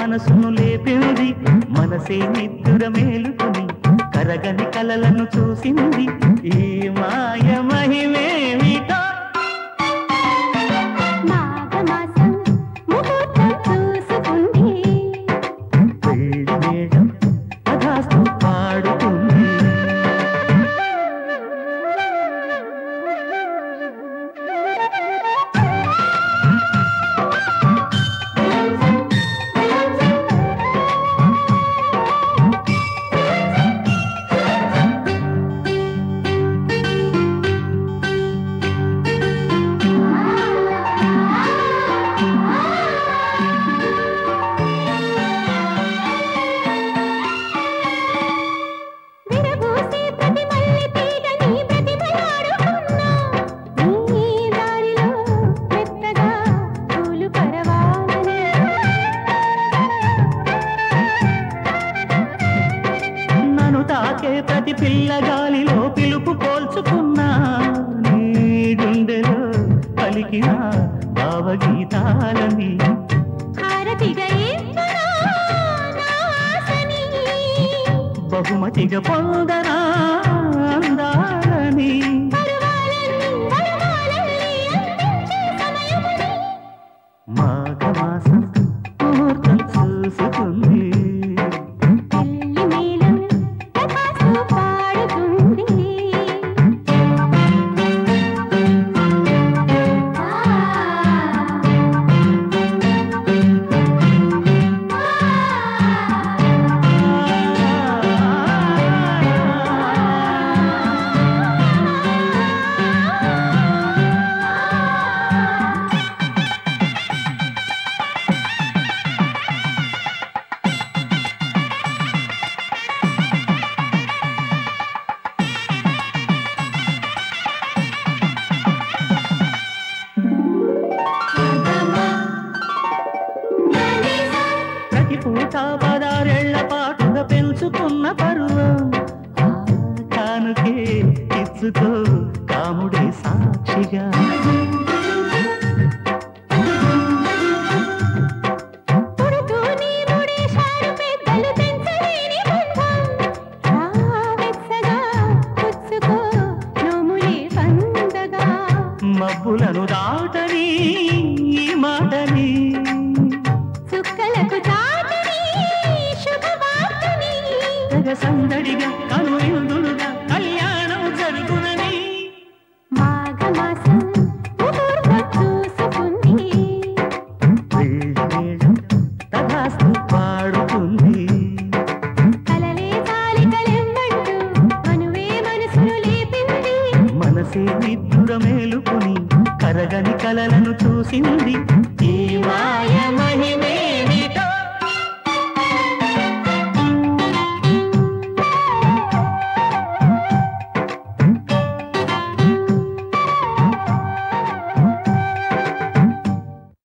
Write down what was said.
మనసును లేపింది మనసే నిద్దుర మేలుకుని కరగని కలలను చూసింది ఈ మాయ మహిమేమిటో మాఘమాసం ముహూర్తం చూసుకుంది పెళ్లి మేడం కథాస్తు పాడుతుంది విరబూసే ప్రతి మల్లె తీగని బ్రతిమలాడుకున్నా. నీ దారిలో మెత్తగా పూలు పరవాలని. నన్ను తాకే ప్రతి పిల్లగాలిలో పిలుపు పోల్చుకున్నా నీ గుండెలో పలికిన భావగీతాలని హారతిగా ఇవ్వనా నా ఆశని. బహుమతిగా పొందనా అందాలని పరువాలన్నీ, పరువాలన్నీ అందించే సమయముని. మాఘమాసం ముహూర్తం చూసుకుంది పెళ్లి మేళం తపాసు పాడుతుంది. ప్రతి పూట పదారేళ్ల పాటుగా పెంచుకున్న పరువం ఆ కానుకే ఇచ్చుకో కాముడే సాక్షిగా పుడుతూనే ముడేశారు పెద్దలు తెంచలేని బంధం. రా వెచ్చగా పుచ్చుకో నోములే పందగా. మబ్బులను దాటని ఈ మాటని చుక్కలకు చాటని శుభవార్తని. తెగ సందడిగా కనువిందులుగా కళ్యాణం జరుగునని మాఘమాసం ముహూర్తం చూసుకుంది. పెళ్లి మేళం తథాస్తు పాడుతుంది కలలే తాలికలెమ్మంటూ మనువే మనసును లేపింది మనసే నిద్దుర మేలుకుని కరగని కలలను చూసింది